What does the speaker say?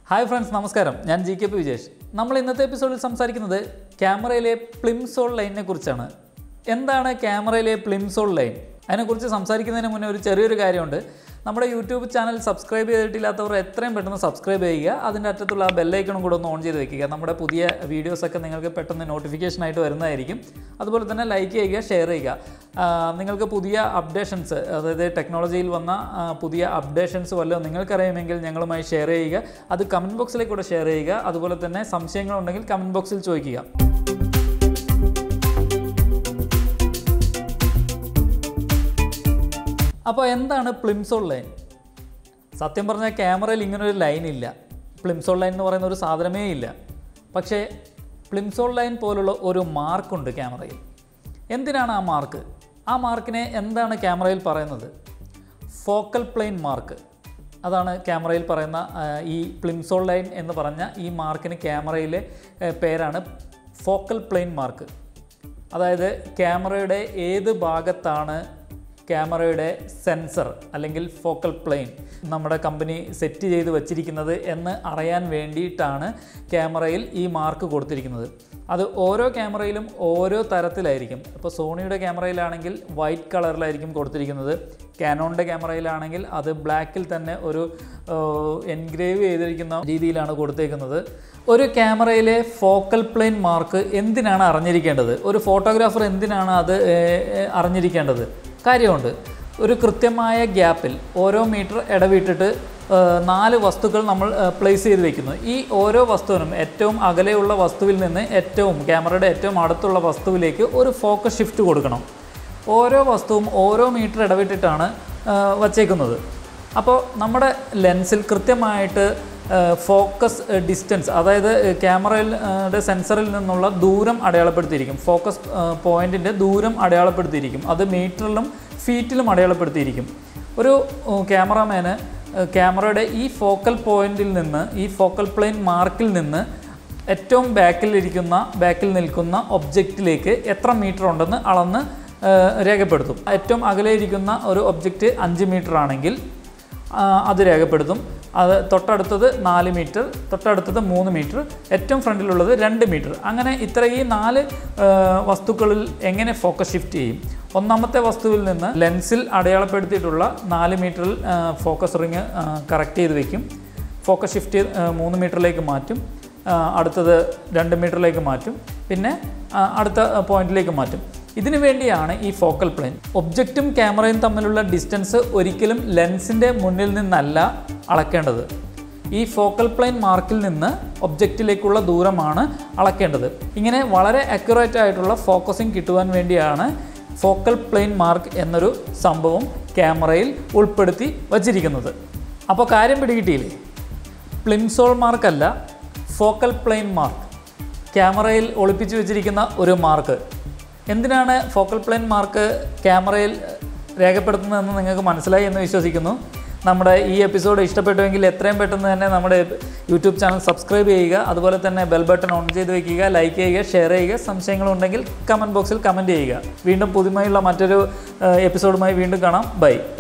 hi friends നമസ്കാരം ഞാൻ G K P Vijesh നമ്മൾ ഇന്നത്തെ എപ്പിസോഡിൽ സംസാരിക്കുന്നത് ക്യാമറയിലെ പ്ലിംസോൾ ലൈനിനെ കുറിച്ചാണ് എന്താണ് ക്യാമറയിലെ പ്ലിംസോൾ ലൈൻ അതിനെക്കുറിച്ച് സംസാരിക്കുന്നതിന് മുന്നേ ഒരു ചെറിയൊരു കാര്യമുണ്ട് നമ്മുടെ യൂട്യൂബ് ചാനൽ സബ്സ്ക്രൈബ് ചെയ്തിട്ടില്ലാത്തവർ എത്രയും പെട്ടെന്ന് സബ്സ്ക്രൈബ് ചെയ്യുക അതിൻ്റെ അറ്റത്തുള്ള ആ ബെല്ലൈക്കണും കൂടെ ഒന്ന് ഓൺ ചെയ്ത് വെക്കുക നമ്മുടെ പുതിയ വീഡിയോസൊക്കെ നിങ്ങൾക്ക് പെട്ടെന്ന് നോട്ടിഫിക്കേഷൻ ആയിട്ട് വരുന്നതായിരിക്കും അതുപോലെ തന്നെ ലൈക്ക് ചെയ്യുക ഷെയർ ചെയ്യുക ആ, നിങ്ങൾക്ക് പുതിയ അപ്ഡേഷൻസ് അതായത് ടെക്നോളജിയിൽ വന്ന ആ, പുതിയ അപ്ഡേഷൻസ് വല്ലതും നിങ്ങൾക്കറിയുമെങ്കിൽ ഞങ്ങളുമായി ഷെയർ ചെയ്യുക അത് കമൻറ്റ് ബോക്സിലേക്ക് കൂടെ ഷെയർ ചെയ്യുക അതുപോലെ തന്നെ സംശയങ്ങളുണ്ടെങ്കിൽ കമൻറ്റ് ബോക്സിൽ ചോദിക്കുക അപ്പോൾ എന്താണ് പ്ലിംസോൾ ലൈൻ സത്യം പറഞ്ഞാൽ ക്യാമറയിൽ ഇങ്ങനൊരു ലൈൻ ഇല്ല പ്ലിംസോൾ ലൈൻ എന്ന് പറയുന്ന ഒരു സാധനമേ ഇല്ല പക്ഷേ പ്ലിംസോൾ ലൈൻ പോലുള്ള ഒരു മാർക്കുണ്ട് ക്യാമറയിൽ എന്തിനാണ് ആ മാർക്ക് ആ മാർക്കിനെ എന്താണ് ക്യാമറയിൽ പറയുന്നത് ഫോക്കൽ പ്ലെയിൻ മാർക്ക് അതാണ് ക്യാമറയിൽ പറയുന്ന ആ, ഈ പ്ലിംസോൾ ലൈൻ എന്ന് പറഞ്ഞ ഈ മാർക്കിന് ക്യാമറയിലെ ഏ, പേരാണ് ഫോക്കൽ പ്ലെയിൻ മാർക്ക് അതായത് ക്യാമറയുടെ ഏത് ഭാഗത്താണ് ക്യാമറയുടെ സെൻസർ അല്ലെങ്കിൽ ഫോക്കൽ പ്ലെയിൻ നമ്മുടെ കമ്പനി സെറ്റ് ചെയ്ത് വച്ചിരിക്കുന്നത് എന്ന് അറിയാൻ വേണ്ടിയിട്ടാണ് ക്യാമറയിൽ ഈ മാർക്ക് കൊടുത്തിരിക്കുന്നത് അത് ഓരോ ക്യാമറയിലും ഓരോ തരത്തിലായിരിക്കും ഇപ്പോൾ സോണിയുടെ ക്യാമറയിലാണെങ്കിൽ വൈറ്റ് കളറിലായിരിക്കും കൊടുത്തിരിക്കുന്നത് കാനോണിൻ്റെ ക്യാമറയിലാണെങ്കിൽ അത് ബ്ലാക്കിൽ തന്നെ ഒരു എൻഗ്രേവ് ചെയ്തിരിക്കുന്ന രീതിയിലാണ് കൊടുത്തേക്കുന്നത് ഒരു ക്യാമറയിലെ ഫോക്കൽ പ്ലെയിൻ മാർക്ക് എന്തിനാണ് അറിഞ്ഞിരിക്കേണ്ടത് ഒരു ഫോട്ടോഗ്രാഫർ എന്തിനാണ് അത് ഏഹ്, ഏഹ്, അറിഞ്ഞിരിക്കേണ്ടത് കാര്യമുണ്ട് ഒരു കൃത്യമായ ഗ്യാപ്പിൽ ഓരോ മീറ്റർ ഇടവിട്ടിട്ട് ഏഹ്, നാല് വസ്തുക്കൾ നമ്മൾ പ്ലേസ് ചെയ്ത് വെക്കുന്നു ഈ ഓരോ വസ്തുവിനും ഏറ്റവും അകലെയുള്ള വസ്തുവിൽ നിന്ന് ഏറ്റവും ക്യാമറയുടെ ഏറ്റവും അടുത്തുള്ള വസ്തുവിലേക്ക് ഒരു ഫോക്കസ് ഷിഫ്റ്റ് കൊടുക്കണം ഓരോ വസ്തുവും ഓരോ മീറ്റർ ഇടവിട്ടിട്ടാണ് ഏഹ്, വച്ചേക്കുന്നത് അപ്പോൾ നമ്മുടെ ലെൻസിൽ കൃത്യമായിട്ട് ഫോക്കസ് ഡിസ്റ്റൻസ് അതായത് ക്യാമറയുടെ സെൻസറിൽ നിന്നുള്ള ദൂരം അടയാളപ്പെടുത്തിയിരിക്കും ഫോക്കസ് പോയിൻറ്റിൻ്റെ ദൂരം അടയാളപ്പെടുത്തിയിരിക്കും അത് മീറ്ററിലും ഫീറ്റിലും അടയാളപ്പെടുത്തിയിരിക്കും ഒരു ക്യാമറാമാന് ക്യാമറയുടെ ഈ ഫോക്കൽ പോയിന്റിൽ നിന്ന് ഈ ഫോക്കൽ പ്ലെയിൻ മാർക്കിൽ നിന്ന് ഏറ്റവും ബാക്കിൽ ഇരിക്കുന്ന ബാക്കിൽ നിൽക്കുന്ന ഒബ്ജക്റ്റിലേക്ക് എത്ര മീറ്റർ ഉണ്ടെന്ന് അളന്ന് ഏഹ്, രേഖപ്പെടുത്തും ഏറ്റവും അകലെ ഇരിക്കുന്ന ഒരു ഒബ്ജക്റ്റ് അഞ്ച് മീറ്റർ ആണെങ്കിൽ ആ, അത് രേഖപ്പെടുത്തും അത് തൊട്ടടുത്തത് നാല് മീറ്റർ തൊട്ടടുത്തത് മൂന്ന് മീറ്റർ ഏറ്റവും ഫ്രണ്ടിലുള്ളത് രണ്ട് മീറ്റർ അങ്ങനെ ഇത്ര ഈ നാല് ആ, വസ്തുക്കളിൽ എങ്ങനെ ഫോക്കസ് ഷിഫ്റ്റ് ചെയ്യും ഒന്നാമത്തെ വസ്തുവിൽ നിന്ന് ലെൻസിൽ അടയാളപ്പെടുത്തിയിട്ടുള്ള നാല് മീറ്ററിൽ ഫോക്കസ് റിങ് കറക്റ്റ് ചെയ്ത് വെക്കും ഫോക്കസ് ഷിഫ്റ്റ് മൂന്ന് മീറ്ററിലേക്ക് മാറ്റും ആ, അടുത്തത് രണ്ട് മീറ്ററിലേക്ക് മാറ്റും പിന്നെ ആ, അടുത്ത പോയിന്റിലേക്ക് മാറ്റും ഇതിനു വേണ്ടിയാണ് ഈ ഫോക്കൽ പ്ലെയിൻ ഒബ്ജക്റ്റും ക്യാമറയും തമ്മിലുള്ള ഡിസ്റ്റൻസ് ഒരിക്കലും ലെൻസിൻ്റെ മുന്നിൽ നിന്നല്ല അളക്കേണ്ടത് ഈ ഫോക്കൽ പ്ലെയിൻ മാർക്കിൽ നിന്ന് ഒബ്ജക്റ്റിലേക്കുള്ള ദൂരമാണ് അളക്കേണ്ടത് ഇങ്ങനെ വളരെ അക്യുറേറ്റ് ആയിട്ടുള്ള ഫോക്കസിങ് കിട്ടുവാൻ വേണ്ടിയാണ് ഫോക്കൽ പ്ലെയിൻ മാർക്ക് എന്നൊരു സംഭവം ക്യാമറയിൽ ഉൾപ്പെടുത്തി വച്ചിരിക്കുന്നത് അപ്പോൾ കാര്യം പിടികിട്ടിയില്ലേ പ്ലിംസോൾ മാർക്കല്ല ഫോക്കൽ പ്ലെയിൻ മാർക്ക് ക്യാമറയിൽ ഒളിപ്പിച്ചു വെച്ചിരിക്കുന്ന ഒരു മാർക്ക് എന്തിനാണ് ഫോക്കൽ പ്ലെയിൻ മാർക്ക് ക്യാമറയിൽ രേഖപ്പെടുത്തുന്നതെന്ന് നിങ്ങൾക്ക് മനസ്സിലായി എന്ന് വിശ്വസിക്കുന്നു നമ്മുടെ ഈ എപ്പിസോഡ് ഇഷ്ടപ്പെട്ടുവെങ്കിൽ എത്രയും പെട്ടെന്ന് തന്നെ നമ്മുടെ യൂട്യൂബ് ചാനൽ സബ്സ്ക്രൈബ് ചെയ്യുക അതുപോലെ തന്നെ ബെൽ ബട്ടൺ ഓൺ ചെയ്ത് വെക്കുക ലൈക്ക് ചെയ്യുക ഷെയർ ചെയ്യുക സംശയങ്ങളുണ്ടെങ്കിൽ കമൻറ്റ് ബോക്സിൽ കമൻറ്റ് ചെയ്യുക വീണ്ടും പുതുമയുള്ള മറ്റൊരു എപ്പിസോഡുമായി വീണ്ടും കാണാം ബൈ